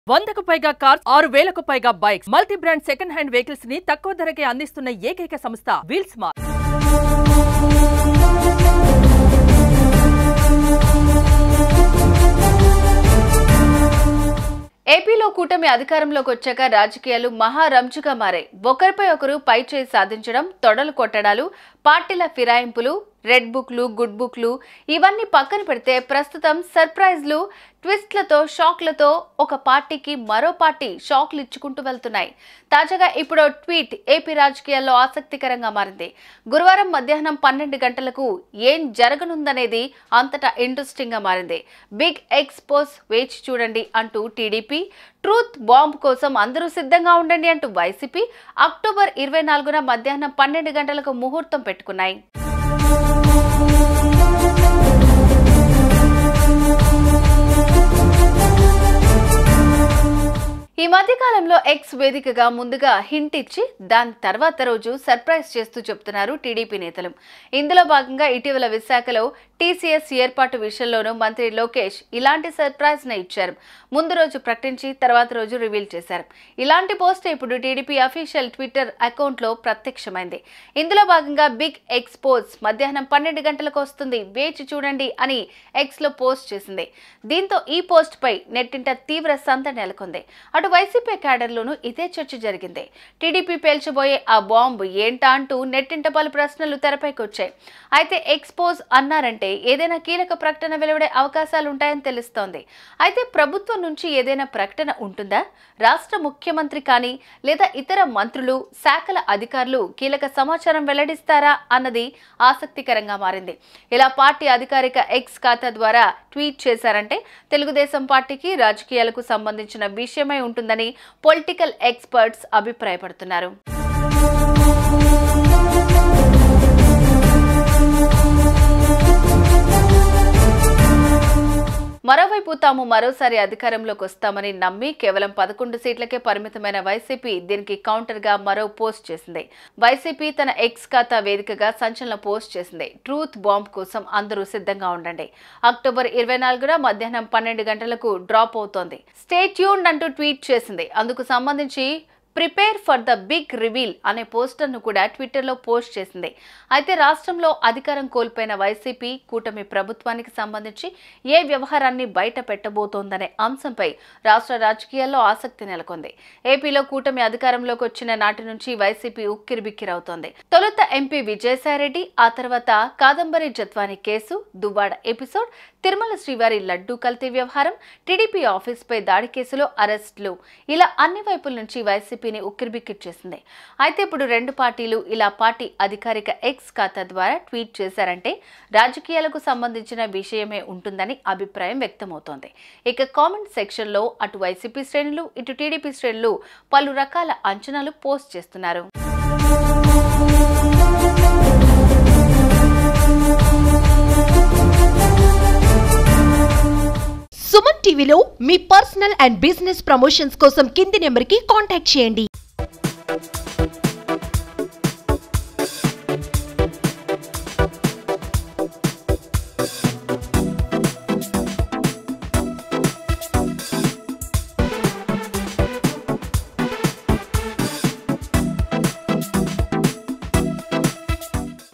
వందకు పైగా కార్స్ ఆరు వేలకు పైగా bikes multi brand second hand vehicles ని తక్కువ ధరకే అందిస్తున్న ఏకైక సంస్థ వీల్ స్మార్ట్ ఏపీలో కూటమి అధికారంలోకి వచ్చాక రాజకీయాలు మహా రంజుగా మారాయి ఒకరిపై ఒకరు పై చేయి సాధించడం తొడలు కొట్టడాలు పార్టీల ఫిరాయింపులు రెడ్ బుక్లు గుడ్ బుక్లు ఇవన్నీ పక్కన పెడితే ప్రస్తుతం సర్ప్రైజ్లు ట్విస్ట్లతో షాక్లతో ఒక పార్టీకి మరో పార్టీ షాక్లు ఇచ్చుకుంటూ వెళ్తున్నాయి తాజాగా ఇప్పుడు ఓ ట్వీట్ ఏపీ రాజకీయాల్లో ఆసక్తికరంగా మారింది గురువారం మధ్యాహ్నం పన్నెండు గంటలకు ఏం జరగనుందనేది అంతటా ఇంట్రెస్టింగ్ గా మారింది బిగ్ ఎక్స్పోజ్ వేచి చూడండి అంటూ టీడీపీ ట్రూత్ బాంబ్ కోసం అందరూ సిద్ధంగా ఉండండి అంటూ వైసీపీ అక్టోబర్ ఇరవై నాలుగున మధ్యాహ్నం పన్నెండు గంటలకు ముహూర్తం పెట్టుకున్నాయి ఈ మధ్య కాలంలో ఎక్స్ వేదికగా ముందుగా హింట్ ఇచ్చి దాని తర్వాత రోజు సర్ప్రైజ్ చేస్తూ చెప్తున్నారు టీడీపీ నేతలు ఇందులో భాగంగా ఇటీవల విశాఖలో టీసీఎస్ ఏర్పాటు విషయంలోనూ మంత్రి లోకేష్ ఇలాంటి సర్ప్రైజ్ ని ఇచ్చారు ముందు రోజు ప్రకటించి తర్వాత రోజు రివీల్ చేశారు ఇలాంటి పోస్ట్ ఇప్పుడు టీడీపీ అఫీషియల్ ట్విట్టర్ అకౌంట్ లో ప్రత్యక్షమైంది ఇందులో భాగంగా బిగ్ ఎక్స్పోజ్ మధ్యాహ్నం పన్నెండు గంటలకు వస్తుంది వేచి చూడండి అని ఎక్స్ లో పోస్ట్ చేసింది దీంతో ఈ పోస్ట్ పై నెట్టింట తీవ్ర సందడి నెలకొంది అటు వైసీపీ క్యాడర్లోనూ ఇదే చర్చ జరిగింది టీడీపీ పేల్చబోయే ఆ బాంబు ఏంటా అంటూ నెట్టింట పలు ప్రశ్నలు తెరపైకి వచ్చాయి అయితే ఎక్స్పోజ్ అన్నారంటే ఏదైనా కీలక ప్రకటన వెలువడే అవకాశాలు ఉంటాయని తెలుస్తోంది అయితే ప్రభుత్వం నుంచి ఏదైనా ప్రకటన ఉంటుందా రాష్ట్ర ముఖ్యమంత్రి కానీ లేదా ఇతర మంత్రులు శాఖల అధికారులు కీలక సమాచారం వెల్లడిస్తారా అన్నది ఆసక్తికరంగా మారింది ఇలా పార్టీ అధికారిక ఎక్స్ ఖాతా ద్వారా ట్వీట్ చేశారంటే తెలుగుదేశం పార్టీకి రాజకీయాలకు సంబంధించిన విషయమై ఉంటుందని పొలిటికల్ ఎక్స్పర్ట్స్ అభిప్రాయపడుతున్నారు మరోవైపు తాము మరోసారి అధికారంలోకి వస్తామని నమ్మి కేవలం పదకొండు సీట్లకే పరిమితమైన వైసీపీ దీనికి కౌంటర్ గా మరో పోస్ట్ చేసింది వైసీపీ తన ఎక్స్ ఖాతా వేదికగా సంచలన పోస్ట్ చేసింది ట్రూత్ బాంబ్ కోసం అందరూ సిద్ధంగా ఉండండి అక్టోబర్ ఇరవై నాలుగున మధ్యాహ్నం పన్నెండు గంటలకు డ్రాప్ అవుతోంది స్టే ట్యూన్డ్ అంటూ ట్వీట్ చేసింది అందుకు సంబంధించి prepare for the big reveal అనే పోస్టర్ను కూడా ట్విట్టర్లో పోస్ట్ చేసింది అయితే రాష్ట్రంలో అధికారం కోల్పోయిన వైసీపీ కూటమి ప్రభుత్వానికి సంబంధించి ఏ వ్యవహారాన్ని బయట పెట్టబోతోందనే అంశంపై రాష్ట్ర రాజకీయాల్లో ఆసక్తి నెలకొంది ఏపీలో కూటమి అధికారంలోకి వచ్చిన నాటి నుంచి వైసీపీ ఉక్కిరిబిక్కిరవుతోంది తొలుత ఎంపీ విజయసాయిరెడ్డి ఆ తర్వాత కాదంబరి జత్వాని కేసు దువ్వాడ ఎపిసోడ్ తిరుమల శ్రీవారి లడ్డూ కల్తీ వ్యవహారం టీడీపీ ఆఫీస్పై దాడి కేసులో అరెస్టులు ఇలా అన్ని వైపుల నుంచి వైసీపీని ఉక్కిరిబిక్కిచ్చేసింది అయితే ఇప్పుడు రెండు పార్టీలు ఇలా పార్టీ అధికారిక ఎక్స్ ఖాతా ద్వారా ట్వీట్ చేశారంటే రాజకీయాలకు సంబంధించిన విషయమే ఉంటుందని అభిప్రాయం వ్యక్తమవుతోంది ఇక కామెంట్ సెక్షన్లో అటు వైసీపీ శ్రేణులు ఇటు టీడీపీ శ్రేణులు పలు రకాల అంచనాలు పోస్ట్ చేస్తున్నారు సుమన్ టీవీలో మీ పర్సనల్ అండ్ బిజినెస్ ప్రమోషన్స్ కోసం కింది నెంబర్కి కాంటాక్ట్ చేయండి